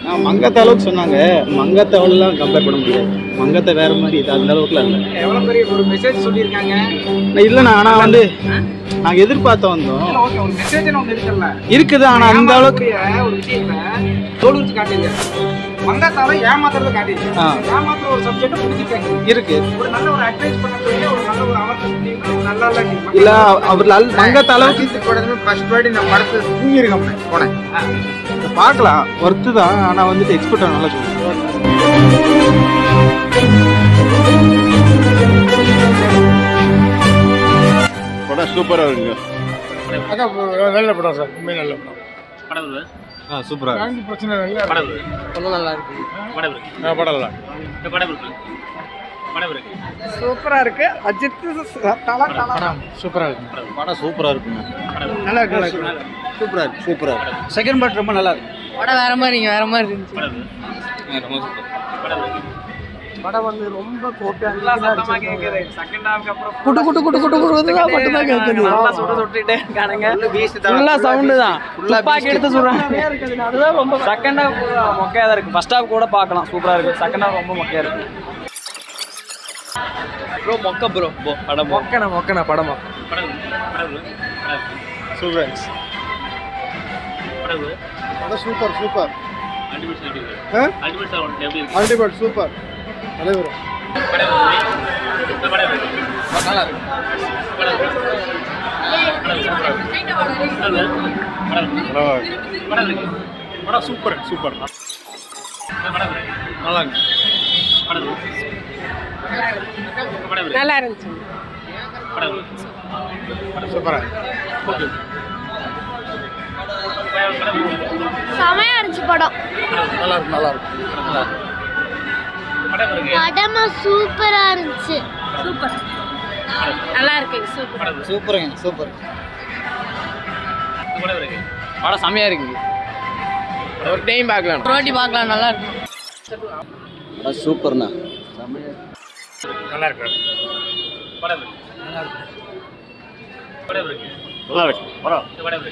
ஆ, மங்கத்த அளவுக்கு சொன்னாங்க மங்கத்தை அவ்வளோலாம் கம்பேர் பண்ண முடியாது மங்கத்தை வேற மாதிரி இது அந்த அளவுக்குலாம் இல்லை எவ்வளோ பெரிய ஒரு மெசேஜ் சொல்லியிருக்காங்க இல்லைண்ணா ஆனால் வந்து நாங்கள் எதிர்பார்த்த வந்தோம் இல்ல, ஓகே ஒரு மெசேஜ் ஒன்று இருக்குல்ல இருக்குது ஆனால் அந்த அளவுக்கு ஏமாத்தக்கூடிய ஒரு விஷயத்த தோல் வச்சு காட்டிங்க மங்காத்தால ஏமாத்துறத காட்டிங்க ஆ. ஏமாத்துற ஒரு சப்ஜெக்ட் முடிச்சிருக்காங்க இருக்கு ஒரு நல்ல ஒரு அட்வைஸ் பண்ணக்கூடிய ஒரு நல்ல ஒரு அவர்ஸ் நல்லா இல்லை இல்ல அவர் அல் மங்கத்த அளவுக்கு அஜித் படத்துல ஃபர்ஸ்ட் வாட்டி நான் படத்தை தூங்கியிருக்கேன் போனேன் பார்க்கலாம் ஒர்த்து தான் ஆனால் வந்துட்டு எக்ஸ்பெக்ட் நல்லா சொல்லுவேன் படம் சூப்பராக இருக்குங்க நல்ல படம் சார் உண்மை நல்ல படம் ஆ சூப்பராக பிரச்சனை இல்லை படம் இல்லை சூப்பரா இருக்கு அஜித் தலா தலா சூப்பராக இருக்கு படம் சூப்பராக இருக்குங்க நல்லா இருக்கு நல்லா இருக்கு சூப்பராக இருக்கு சூப்பராக இருக்கு செகண்ட் பார்ட் ரொம்ப நல்லா இருக்கு படம் வேற மாதிரிங்க வேற மாதிரி இருந்துச்சு ரொம்ப சூப்பர் படம் வந்து ரொம்ப கோப்பியா கேக்குது செகண்ட் ஹாஃப்க்கு அப்புறம் குட்டு குட்டு குட்டு குட்டு குட்டு தான் மட்டும் தான் கேட்குது நல்லா சுட சுட்டுட்டே இருக்கானுங்க ஃபுல்லா சவுண்டு தான் துப்பாக்கி எடுத்து சொல்றாங்க அதுதான் ரொம்ப செகண்ட் ஹாஃப் மொக்கையா தான் இருக்கு ஃபர்ஸ்ட் ஹாஃப் கூட பார்க்கலாம் சூப்பரா இருக்கு செகண்ட் ஹாஃப் ரொம்ப மொக்கையா இருக்கு ப்ரோ மொக்க ப்ரோ படம் மொக்கன மொக்கன படமா சூப்பர் படம் சூப்பர் சூப்பர் அல்டிமேட் சூப்பர் தலைவர் படம் சூப்பர் சூப்பர் நல்லா இருக்கு நல்லா இருந்துச்சு சூப்பரா செமையா இருந்துச்சு படம் நல்லா இருக்கு நல்லா இருக்கு படமா சூப்பரா இருந்துச்சு சூப்பர் நல்லா இருக்கு சூப்பர் சூப்பருங்க சூப்பர் படம் செமையா இருக்கு ஒரு டைம் பார்க்கலாம் ரோட்டி பார்க்கலாம் நல்லா இருக்கு படம் சூப்பர்ண்ணா நல்லா இருக்கு நல்லா இருக்கு படம்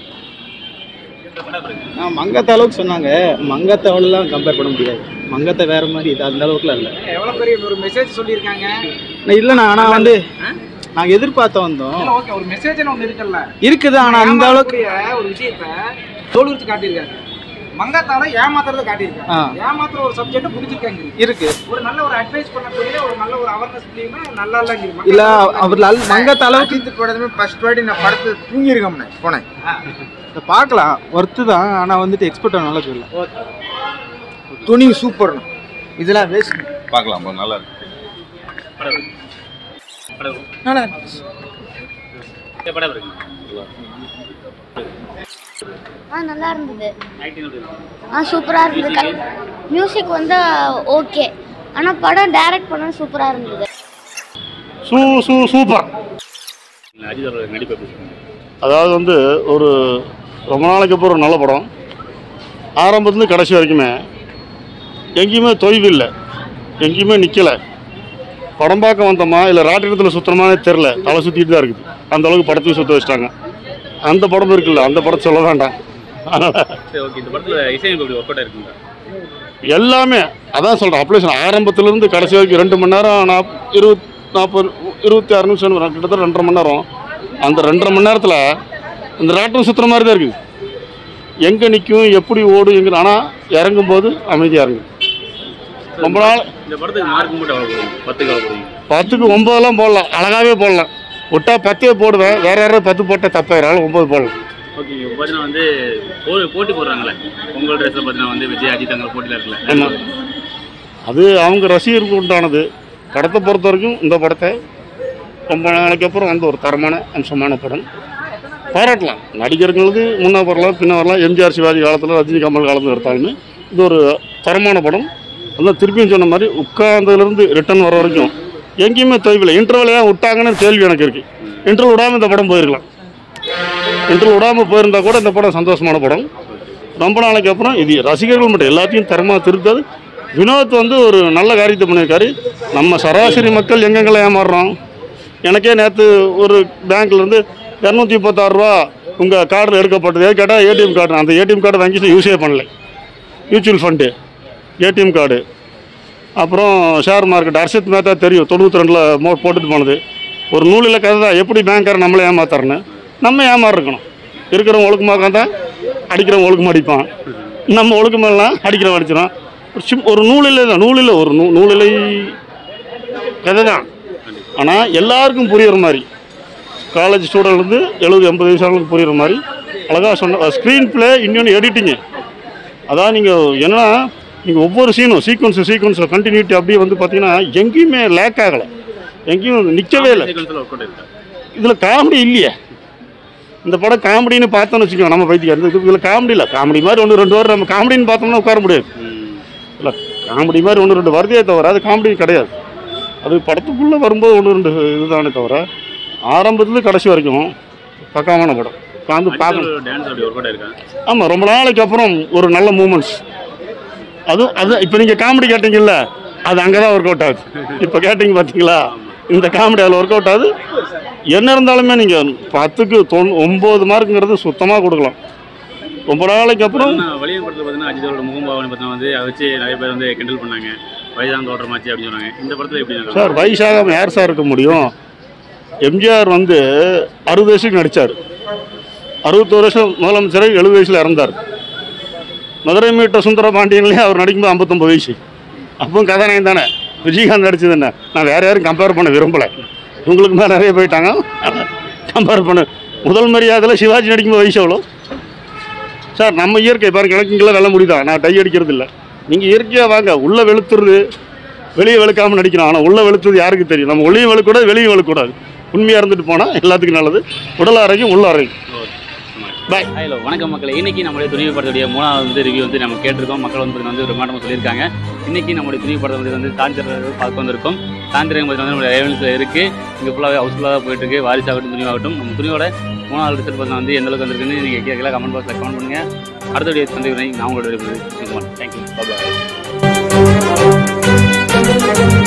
ஆ மங்கத்த அளவுக்கு சொன்னாங்க மங்கத்தை அவ்வளோலாம் கம்பேர் பண்ண முடியாது மங்கத்தை வேற மாதிரி இது அந்த அளவுக்குலாம் இல்லை எவ்வளோ பெரிய ஒரு மெசேஜ் சொல்லியிருக்காங்க இல்லைண்ணா ஆனால் வந்து நாங்கள் எதிர்பார்த்த வந்தோம் இல்ல, ஓகே ஒரு மெசேஜ் ஒன்று இருக்குல்ல இருக்குது ஆனால் அந்த அளவுக்கு ஏமாத்தக்கூடிய ஒரு விஷயத்த தோல் வச்சு காட்டியிருக்காங்க மங்காத்தால ஏமாத்துறத காட்டியிருக்காங்க ஆ. ஏமாத்துற ஒரு சப்ஜெக்ட் முடிச்சிருக்காங்க இருக்கு ஒரு நல்ல ஒரு அட்வைஸ் பண்ணக்கூடிய ஒரு நல்ல ஒரு அவேர்னஸ் நல்லா இல்லைங்க இல்ல அவர் அல் மங்கத்த அளவுக்கு அஜித் படத்துல ஃபர்ஸ்ட் வாட்டி நான் படத்தை தூங்கியிருக்கேன் போனேன் இதை பார்க்கலாம் ஒர்த்து தான் ஆனால் வந்துட்டு எக்ஸ்பெக்ட் நல்லா சொல்லல துணி சூப்பர் இதெல்லாம் வேஸ்ட் பார்க்கலாம் நல்லா இருக்கு நல்லா இருக்கு ஆ நல்லா இருந்தது ஆ சூப்பரா இருந்தது மியூசிக் வந்து ஓகே ஆனா படம் டைரக்ட் பண்ண சூப்பரா இருந்தது சூ சூ சூப்பர் அதாவது வந்து ஒரு ரொம்ப நாளைக்கு அப்புறம் ஒரு நல்ல படம் ஆரம்பத்துலேருந்து கடைசி வரைக்குமே எங்கேயுமே தொய்வு இல்லை எங்கேயுமே நிற்கலை படம் பார்க்க வந்தோமா இல்லை ராட்டினத்தில் சுத்தமானே தெரில தலை சுற்றிட்டு தான் இருக்குது அந்த அளவுக்கு படத்தையும் சுற்ற வச்சிட்டாங்க அந்த படம் இருக்குல்ல அந்த படத்தை சொல்ல வேண்டாம் எல்லாமே அதான் சொல்கிறேன் அப்ளை சொல்கிறேன் ஆரம்பத்துலேருந்து கடைசி வரைக்கும் ரெண்டு மணி நேரம் நாப் இருபத் நாற்பது இருபத்தி ஆறு நிமிஷம் கிட்டத்தட்ட ரெண்டரை மணி நேரம் அந்த ரெண்டரை மணி நேரத்தில் இந்த ராட்டம் சுற்றுற மாதிரி தான் இருக்குது எங்கே நிற்கும் எப்படி ஓடும் எங்கே ஆனால் இறங்கும்போது அமைதியாக இறங்கும் ரொம்ப நாள் பத்துக்கு ஒம்பதெல்லாம் போடலாம் அழகாகவே போடலாம் விட்டா பத்தே போடுவேன் வேற யாராவது பத்து போட்டால் தப்பாயிரம் ஒம்பது போடலாம் ஓகே இப்போ பார்த்தீங்கன்னா வந்து ஒரு போட்டி போடுறாங்களே பொங்கல் ட்ரெஸ்ஸில் பார்த்தீங்கன்னா வந்து விஜய் அஜித் அங்கே போட்டியில் இருக்குல்ல ஆமா. அது அவங்க ரசிகருக்கு உண்டானது படத்தை பொறுத்த வரைக்கும் இந்த படத்தை ரொம்ப நாளைக்கு அப்புறம் வந்த ஒரு தரமான அம்சமான படம் பாராட்டலாம் நடிகர்களுக்கு முன்னே வரலாம் பின்ன வரலாம் எம்ஜிஆர் சிவாஜி காலத்தில் ரஜினி கமல் காலத்தில் எடுத்தாலுமே இது ஒரு தரமான படம் அதான் திருப்பியும் சொன்ன மாதிரி உட்கார்ந்ததுலேருந்து ரிட்டர்ன் வர வரைக்கும் எங்கேயுமே தொய்வில்லை இன்டர்வல் ஏன் விட்டாங்கன்னு கேள்வி எனக்கு இருக்குது இன்டர்வல் விடாமல் இந்த படம் போயிருக்கலாம் இன்டர்வல் விடாமல் போயிருந்தா கூட இந்த படம் சந்தோஷமான படம் ரொம்ப நாளைக்கு அப்புறம் இது ரசிகர்கள் மட்டும் எல்லாத்தையும் தரமாக திருத்தாது வினோத் வந்து ஒரு நல்ல காரியத்தை பண்ணியிருக்காரு நம்ம சராசரி மக்கள் எங்கெங்கெல்லாம் ஏமாறுறோம் எனக்கே நேற்று ஒரு பேங்க்லேருந்து இரநூத்தி முப்பத்தாறு ரூபா உங்கள் கார்டில் எடுக்கப்பட்டது கேட்டால் ஏடிஎம் கார்டு அந்த ஏடிஎம் கார்டு வாங்கிட்டு யூஸே பண்ணல மியூச்சுவல் ஃபண்டு ஏடிஎம் கார்டு அப்புறம் ஷேர் மார்க்கெட் அர்ஷத் மேத்தா தெரியும் தொண்ணூற்றி ரெண்டில் மோ போட்டுட்டு போனது ஒரு நூலில் கதை தான் எப்படி பேங்க்காரன் நம்மளை ஏமாத்துறன்னு நம்ம ஏமாற இருக்கணும் இருக்கிறவன் ஒழுக்கமாக தான் அடிக்கிறவன் ஒழுக்கமாக அடிப்பான் நம்ம ஒழுக்கமெல்லாம் அடிக்கிறவன் அடிச்சிடும் ஒரு சிம் ஒரு நூலில் தான் நூலில் ஒரு நூ நூலிலை கதை தான் ஆனால் எல்லாருக்கும் புரியுற மாதிரி காலேஜ் ஸ்டூடெண்ட்லேருந்து எழுபது எண்பது வயசானவங்களுக்கு புரியுற மாதிரி அழகாக சொன்ன ஸ்க்ரீன் ப்ளே இன்னொன்று எடிட்டிங்கு அதான் நீங்கள் என்னன்னா நீங்கள் ஒவ்வொரு சீனும் சீக்வன்ஸ் சீக்வன்ஸில் கண்டினியூட்டி அப்படியே வந்து பார்த்தீங்கன்னா எங்கேயுமே லேக் ஆகலை எங்கேயும் நிற்கவே இல்லை சீக்வன்ஸில் ஒர்க் அவுட் இருக்கா இதில் காமெடி இல்லையே இந்த படம் காமெடின்னு பார்த்தோன்னு வச்சுக்கோங்க நம்ம பைத்தியம் இந்த இதில் காமெடி இல்லை காமெடி மாதிரி ஒன்று ரெண்டு வாரம் நம்ம காமெடின்னு பார்த்தோம்னா உட்கார முடியாது இல்லை காமெடி மாதிரி ஒன்று ரெண்டு வருதே தவிர அது காமெடி கிடையாது அது படத்துக்குள்ளே வரும்போது ஒன்று ரெண்டு இதுதானே தவிர ஆரம்பத்துல கடைசி வரைக்கும் பக்காவான படம் உட்காந்து பார்க்கணும் டான்ஸ் அப்படி ஒர்க் அவுட் இருக்கா ஆமாம் ரொம்ப நாளைக்கு அப்புறம் ஒரு நல்ல மூமெண்ட்ஸ் அதுவும் அது இப்போ நீங்கள் காமெடி கேட்டீங்கல்ல அது அங்கே தான் ஒர்க் அவுட் ஆகுது இப்போ கேட்டிங்க பார்த்தீங்களா இந்த காமெடி அதில் ஒர்க் அவுட் ஆகுது என்ன இருந்தாலுமே நீங்கள் பத்துக்கு தொண் ஒம்பது மார்க்குங்கிறது சுத்தமாக கொடுக்கலாம் ரொம்ப நாளைக்கு அப்புறம் வலிமை படத்தில் பார்த்தீங்கன்னா அஜித்தோட முகம்பாவனை பார்த்தீங்கன்னா வந்து அதை வச்சு நிறைய பேர் வந்து கிண்டல் பண்ணாங்க வயதான தோற்றமாச்சு அப்படின்னு சொன்னாங்க இந்த படத்தில் எப்படி நடக்கும்? சார் வயசாகாமல் யார் சார் இருக்க முடியும் எம்ஜிஆர் வந்து அறுபது வயசுக்கு நடித்தார் அறுபத்தோரு வருஷம் முதலமைச்சர் எழுபது வயசில் இறந்தார் மதுரை மீட்ட சுந்தர பாண்டியன்லேயே அவர் நடிக்கும்போது ஐம்பத்தொம்பது வயசு அப்பவும் கதாநாயகம் தானே விஜயகாந்த் நடிச்சது என்ன நான் வேறு யாரும் கம்பேர் பண்ண விரும்பலை உங்களுக்கு மேலே நிறைய போயிட்டாங்க கம்பேர் பண்ண முதல் மரியாதையில் சிவாஜி நடிக்கும்போது வயசு எவ்வளோ சார் நம்ம இயற்கை பாருங்க எனக்கு இங்கெல்லாம் வெள்ள முடியுதா நான் டை அடிக்கிறது இல்லை நீங்கள் இயற்கையாக வாங்க உள்ளே வெளுத்துறது வெளியே வெளுக்காமல் நடிக்கணும் ஆனால் உள்ளே வெளுத்தது யாருக்கு தெரியும் நம்ம உள்ளேயும் வெளுக்கூடாது வெளியும் வெளுக்கூடாது உண்மையாக இருந்துட்டு போனால் எல்லாத்துக்கும் நல்லது உடல் ஆரோக்கியம் உள்ள ஆரோக்கியம் பாய் ஹலோ வணக்கம் மக்களே இன்னைக்கு நம்மளுடைய துணிவு படத்துடைய மூணாவது வந்து ரிவ்யூ வந்து நம்ம கேட்டிருக்கோம் மக்கள் வந்து வந்து ஒரு மாட்டமாக சொல்லியிருக்காங்க இன்னைக்கு நம்மளுடைய துணிவு படம் வந்து வந்து தாந்திரம் பார்க்க வந்திருக்கோம் தாந்திரம் வந்து நம்மளுடைய ரேவன்ஸில் இருக்குது இங்கே ஃபுல்லாகவே ஹவுஸ்ஃபுல்லாக தான் போயிட்டு இருக்கு வாரிசாகட்டும் துணிவாகட்டும் நம்ம துணியோட மூணாவது ரிசல்ட் பார்த்தா வந்து எந்த அளவுக்கு வந்திருக்குன்னு நீங்கள் கேட்கலாம் கமெண்ட் பாக்ஸில் கமெண்ட் பண்ணுங்கள் அடுத்த வீடியோ சந்திக்கிறேன் நான் உங்களோட தேங்க்யூ பாய்